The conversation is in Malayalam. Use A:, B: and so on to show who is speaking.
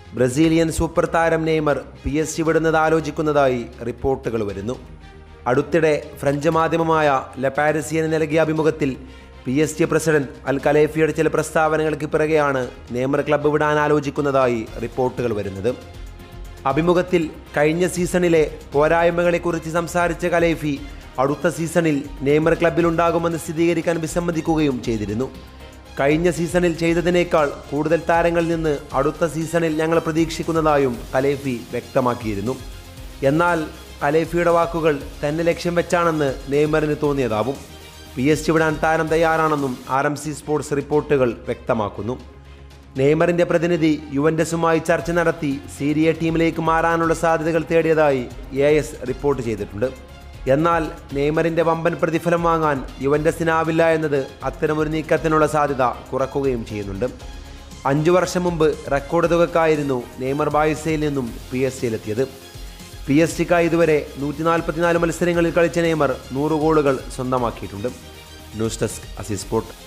A: ബ്രസീലിയൻ സൂപ്പർ താരം നെയ്മർ പി എസ് ജി വിടുന്നത് ആലോചിക്കുന്നതായി റിപ്പോർട്ടുകൾ വരുന്നു അടുത്തിടെ ഫ്രഞ്ച് മാധ്യമമായ ല പാരിസിയന് നൽകിയ അഭിമുഖത്തിൽ P S G president Al കലേഫിയുടെ ചില പ്രസ്താവനകൾക്ക് പിറകെയാണ് നെയ്മർ ക്ലബ്ബ് വിടാൻ ആലോചിക്കുന്നതായി റിപ്പോർട്ടുകൾ വരുന്നത് അഭിമുഖത്തിൽ കഴിഞ്ഞ സീസണിലെ പോരായ്മകളെക്കുറിച്ച് സംസാരിച്ച കലേഫി അടുത്ത സീസണിൽ നെയ്മർ ക്ലബ്ബിലുണ്ടാകുമെന്ന് സ്ഥിരീകരിക്കാൻ വിസമ്മതിക്കുകയും ചെയ്തിരുന്നു കഴിഞ്ഞ സീസണിൽ ചെയ്തതിനേക്കാൾ കൂടുതൽ താരങ്ങളിൽ നിന്ന് അടുത്ത സീസണിൽ ഞങ്ങൾ പ്രതീക്ഷിക്കുന്നതായും കലേഫി വ്യക്തമാക്കിയിരുന്നു എന്നാൽ കലേഫിയുടെ വാക്കുകൾ തന്നെ ലക്ഷ്യം വെച്ചാണെന്ന് നെയ്മറിന് തോന്നിയതാവും പി എസ് ജി വിടാൻ താരം തയ്യാറാണെന്നും ആർ എം സി സ്പോർട്സ് റിപ്പോർട്ടുകൾ വ്യക്തമാക്കുന്നു നെയ്മറിന്റെ പ്രതിനിധി യുവന്റസുമായി ചർച്ച നടത്തി സീരിയ ടീമിലേക്ക് മാറാനുള്ള സാധ്യതകൾ തേടിയതായി എ എസ് റിപ്പോർട്ട് ചെയ്തിട്ടുണ്ട് എന്നാൽ നെയ്മറിന്റെ വമ്പൻ പ്രതിഫലം വാങ്ങാൻ യുവന്റസിനാവില്ല എന്നത് അത്തരമൊരു നീക്കത്തിനുള്ള സാധ്യത കുറക്കുകയും ചെയ്യുന്നുണ്ട് അഞ്ചു വർഷം മുമ്പ് റെക്കോർഡ് തുകക്കായിരുന്നു നെയ്മർ ബായുസയിൽ നിന്നും പി എസ് സിയിലെത്തിയത് പി എസ് ജിക്കായി ഇതുവരെ നൂറ്റി നാൽപ്പത്തിനാല് മത്സരങ്ങളിൽ കളിച്ച നെയ്മർ നൂറ് ഗോളുകൾ സ്വന്തമാക്കിയിട്ടുണ്ട് ന്യൂസ് ഡെസ്ക് അസി സ്പോർട്ട്